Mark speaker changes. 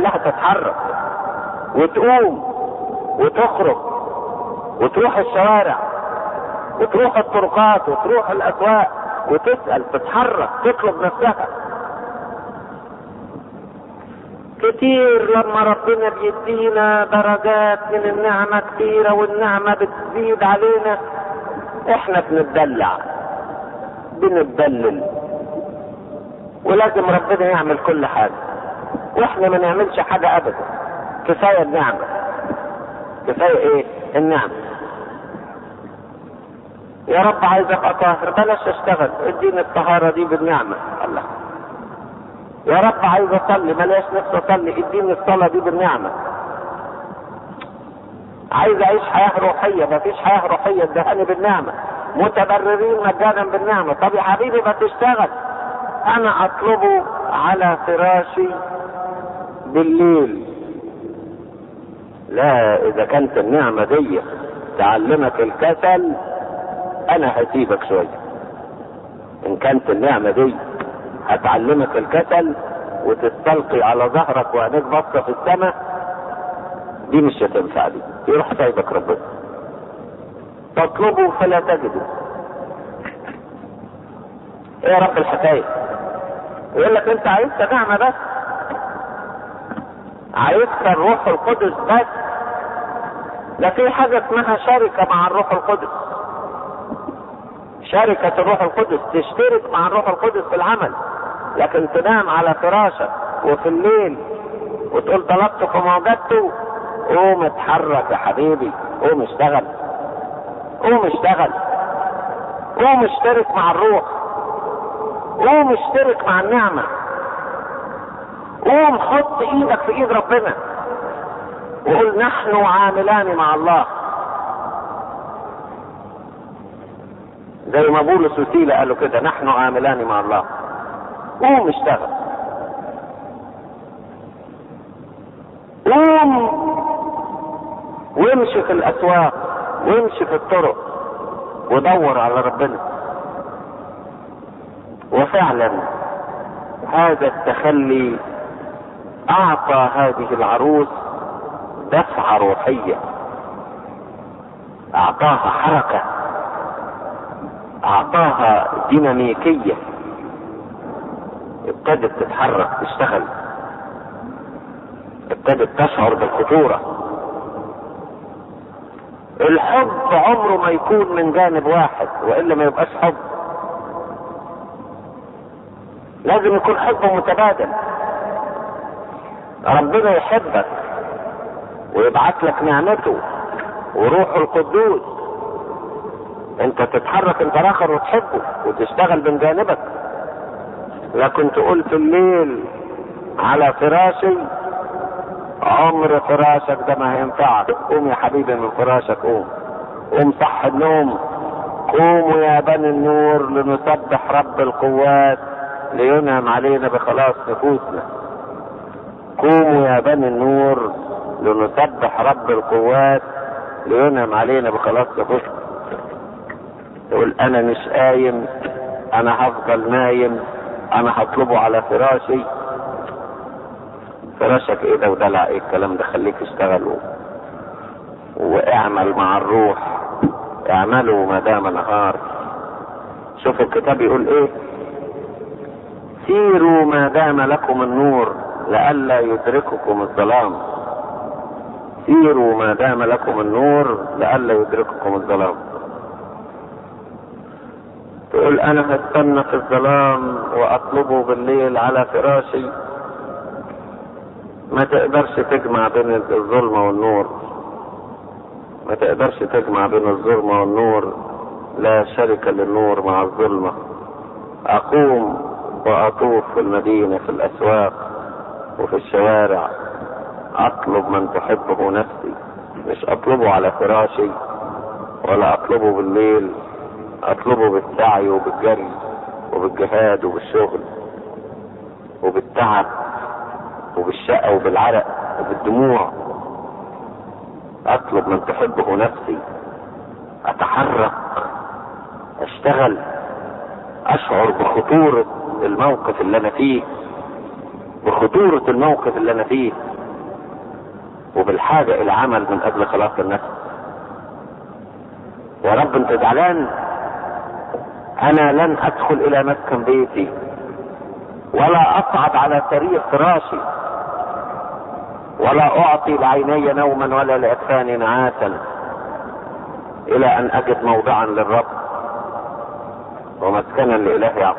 Speaker 1: خلاها تتحرك وتقوم وتخرج وتروح الشوارع وتروح الطرقات وتروح الاسواق وتسأل تتحرك تطلب نفسها كتير لما ربنا بيدينا درجات من النعمة كتيرة والنعمة بتزيد علينا احنا بنتدلع بنتدلل ولازم ربنا يعمل كل حاجة واحنا ما نعملش حاجة ابدا كفاية النعمة كفاية ايه النعمة يا رب عايز ابقى طاهر بلاش اشتغل اديني الطهارة دي بالنعمة الله يا رب عايز اصلي بلاش نفسي اصلي اديني الصلاة دي بالنعمة عايز اعيش حياة روحية مفيش حياة روحية ادهاني بالنعمة متبررين مجانا بالنعمة طب يا حبيبي ما تشتغل انا اطلبه على فراشي بالليل لا اذا كانت النعمة دي تعلمك الكسل انا هسيبك شوية ان كانت النعمة دي هتعلمك الكسل وتستلقي على ظهرك وعينيك باصة في السماء دي مش هتنفع دي يروح سايبك ربنا تطلبه فلا تجده ايه يا رب الحكاية يقول لك انت عايزت نعمة بس عايزت الروح القدس بس ده في حاجة اسمها شركة مع الروح القدس شركة الروح القدس تشترك مع الروح القدس في العمل لكن تنام على فراشك وفي الليل وتقول طلبت فما وجدته قوم اتحرك يا حبيبي قوم اشتغل قوم اشتغل قوم اشترك مع الروح قوم اشترك مع النعمة قوم حط ايدك في ايد ربنا وقول نحن عاملان مع الله زي ما بولس وسيلة قالوا كده نحن عاملان مع الله قوم اشتغل قوم وامشي في الاسواق وامشي في الطرق ودور على ربنا وفعلا هذا التخلي اعطى هذه العروس دفعة روحية اعطاها حركة اعطاها ديناميكية ابتدت تتحرك تشتغل ابتدت تشعر بالخطورة الحب عمره ما يكون من جانب واحد والا ما يبقاش حب لازم يكون حب متبادل ربنا يحبك ويبعت لك نعمته وروح القدوس انت تتحرك انت الاخر وتحبه وتشتغل من جانبك لكن تقول في الليل على فراشي عمر فراشك ده ما هينفعك قوم يا حبيبي من فراشك قوم قوم صح النوم قوموا يا بني النور لنسبح رب القوات لينعم علينا بخلاص نفوسنا قوموا يا بني النور لنسبح رب القوات لينعم علينا بخلاص نفوسنا تقول انا مش قايم انا هفضل نايم انا هطلبه على فراشي فراشك ايه ده ودلع ايه الكلام ده خليك اشتغل واعمل مع الروح اعملوا ما دام نهار شوف الكتاب يقول ايه سيروا ما دام لكم النور لئلا يدرككم الظلام سيروا ما دام لكم النور لئلا يدرككم الظلام تقول انا هستنى في الظلام واطلبه بالليل على فراشي ما تقدرش تجمع بين الظلمة والنور ما تقدرش تجمع بين الظلمة والنور لا شركة للنور مع الظلمة اقوم واطوف في المدينة في الاسواق وفي الشوارع اطلب من تحبه نفسي مش اطلبه على فراشي ولا اطلبه بالليل اطلبه بالسعي وبالجري وبالجهاد وبالشغل وبالتعب وبالشقة وبالعرق وبالدموع اطلب من تحبه نفسي اتحرك اشتغل اشعر بخطورة الموقف اللي انا فيه بخطورة الموقف اللي انا فيه وبالحاجة الى عمل من اجل خلاص النفس يا رب انت زعلان انا لن ادخل الى مسكن بيتي ولا اصعد على سرير فراشي ولا اعطي لعيني نوما ولا لاكفاني نعاسا الى ان اجد موضعا للرب ومسكنا لاله يعقوب